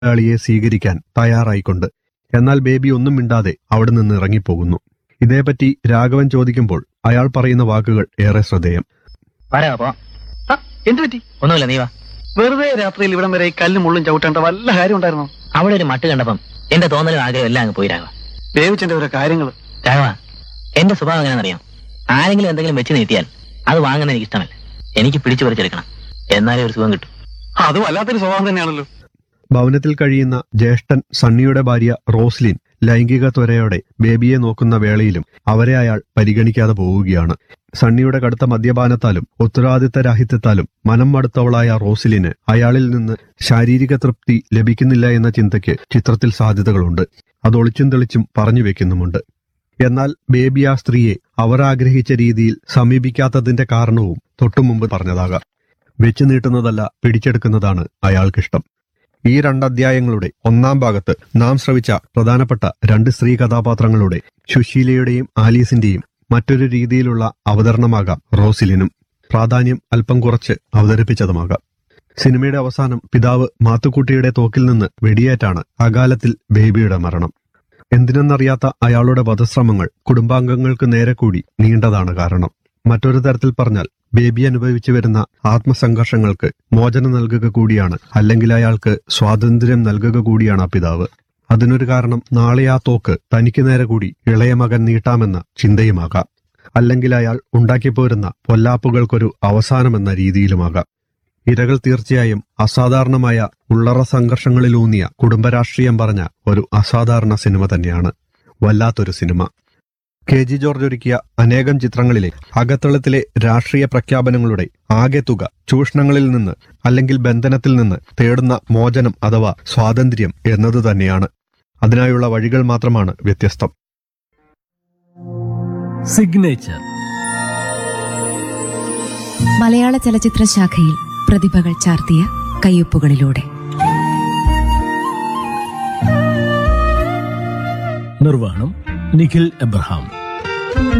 തൊഴിലാളിയെ സ്വീകരിക്കാൻ തയ്യാറായിക്കൊണ്ട് എന്നാൽ ബേബി ഒന്നും മിണ്ടാതെ അവിടെ നിന്ന് ഇറങ്ങിപ്പോകുന്നു ഇതേപ്പറ്റി രാഘവൻ ചോദിക്കുമ്പോൾ അയാൾ പറയുന്ന വാക്കുകൾ ഏറെ ശ്രദ്ധേയം വരാ പോ ആ, എന്ത് പറ്റി ഒന്നുമില്ല നീ വാ വെറുതെ രാത്രിയിൽ ഇവിടം വരെ ഈ കല്ലും മുള്ളും ചവിട്ടേണ്ട വല്ല കാര്യം ഉണ്ടായിരുന്നോ അവിടെ ഒരു മട്ട് കണ്ടപ്പം എന്റെ തോന്നലും ആഗ്രഹം എല്ലാം അങ്ങ് പോയി രാഘവ ദേവിച്ചന്റെ ഓരോ കാര്യങ്ങൾ രാഘവ എന്റെ സ്വഭാവം എങ്ങനെയാണെന്നറിയാം ആരെങ്കിലും എന്തെങ്കിലും വെച്ച് നീട്ടിയാൽ അത് വാങ്ങുന്നത് എനിക്ക് ഇഷ്ടമല്ല എനിക്ക് പിടിച്ചു പറിച്ചെടുക്കണം എന്നാലേ ഒരു സുഖം കിട്ടും അതും വല്ലാത്തൊരു സ്വഭാവം തന്നെയാണല്ലോ ഭവനത്തിൽ കഴിയുന്ന ജ്യേഷ്ഠൻ സണ്ണിയുടെ ഭാര്യ റോസ്ലിൻ ലൈംഗിക ത്വരയോടെ ബേബിയെ നോക്കുന്ന വേളയിലും അവരെ അയാൾ പരിഗണിക്കാതെ പോവുകയാണ് സണ്ണിയുടെ കടുത്ത മദ്യപാനത്താലും ഉത്തരവാദിത്തരാഹിത്യത്താലും മനം മടുത്തവളായ റോസ്ലിന് അയാളിൽ നിന്ന് ശാരീരിക തൃപ്തി ലഭിക്കുന്നില്ല എന്ന ചിന്തയ്ക്ക് ചിത്രത്തിൽ സാധ്യതകളുണ്ട് അത് ഒളിച്ചും തെളിച്ചും പറഞ്ഞു വെക്കുന്നുമുണ്ട് എന്നാൽ ബേബി ആ സ്ത്രീയെ അവർ ആഗ്രഹിച്ച രീതിയിൽ സമീപിക്കാത്തതിന്റെ കാരണവും തൊട്ടുമുമ്പ് പറഞ്ഞതാകാം വെച്ചു നീട്ടുന്നതല്ല പിടിച്ചെടുക്കുന്നതാണ് അയാൾക്കിഷ്ടം ഈ രണ്ട് അധ്യായങ്ങളുടെ ഒന്നാം ഭാഗത്ത് നാം ശ്രവിച്ച പ്രധാനപ്പെട്ട രണ്ട് സ്ത്രീ കഥാപാത്രങ്ങളുടെ സുശീലയുടെയും ആലീസിന്റെയും മറ്റൊരു രീതിയിലുള്ള അവതരണമാകാം റോസിലിനും പ്രാധാന്യം അല്പം കുറച്ച് അവതരിപ്പിച്ചതുമാകാം സിനിമയുടെ അവസാനം പിതാവ് മാത്തുക്കുട്ടിയുടെ തോക്കിൽ നിന്ന് വെടിയേറ്റാണ് അകാലത്തിൽ ബേബിയുടെ മരണം എന്തിനെന്നറിയാത്ത അയാളുടെ വധശ്രമങ്ങൾ കുടുംബാംഗങ്ങൾക്ക് നേരെ കൂടി നീണ്ടതാണ് കാരണം മറ്റൊരു തരത്തിൽ പറഞ്ഞാൽ ബേബി അനുഭവിച്ചു വരുന്ന ആത്മസംഘർഷങ്ങൾക്ക് മോചനം നൽകുക കൂടിയാണ് അല്ലെങ്കിൽ അയാൾക്ക് സ്വാതന്ത്ര്യം നൽകുക കൂടിയാണ് ആ പിതാവ് അതിനൊരു കാരണം നാളെ ആ തോക്ക് തനിക്ക് നേരെ കൂടി ഇളയ മകൻ നീട്ടാമെന്ന ചിന്തയുമാകാം അല്ലെങ്കിൽ അയാൾ ഉണ്ടാക്കിപ്പോരുന്ന പൊല്ലാപ്പുകൾക്കൊരു അവസാനമെന്ന രീതിയിലുമാകാം ഇരകൾ തീർച്ചയായും അസാധാരണമായ ഉള്ളറ സംഘർഷങ്ങളിലൂന്നിയ കുടുംബരാഷ്ട്രീയം പറഞ്ഞ ഒരു അസാധാരണ സിനിമ തന്നെയാണ് വല്ലാത്തൊരു സിനിമ കെ ജി ജോർജ് ഒരുക്കിയ അനേകം ചിത്രങ്ങളിലെ അകത്തളത്തിലെ രാഷ്ട്രീയ പ്രഖ്യാപനങ്ങളുടെ ആകെ തുക ചൂഷണങ്ങളിൽ നിന്ന് അല്ലെങ്കിൽ ബന്ധനത്തിൽ നിന്ന് തേടുന്ന മോചനം അഥവാ സ്വാതന്ത്ര്യം എന്നത് തന്നെയാണ് അതിനായുള്ള വഴികൾ മാത്രമാണ് വ്യത്യസ്തം സിഗ്നേച്ചർ മലയാള ചലച്ചിത്ര ശാഖയിൽ പ്രതിഭകൾ ചാർത്തിയ കയ്യൊപ്പുകളിലൂടെ നിർവഹണം നിഖിൽ എബ്രഹാം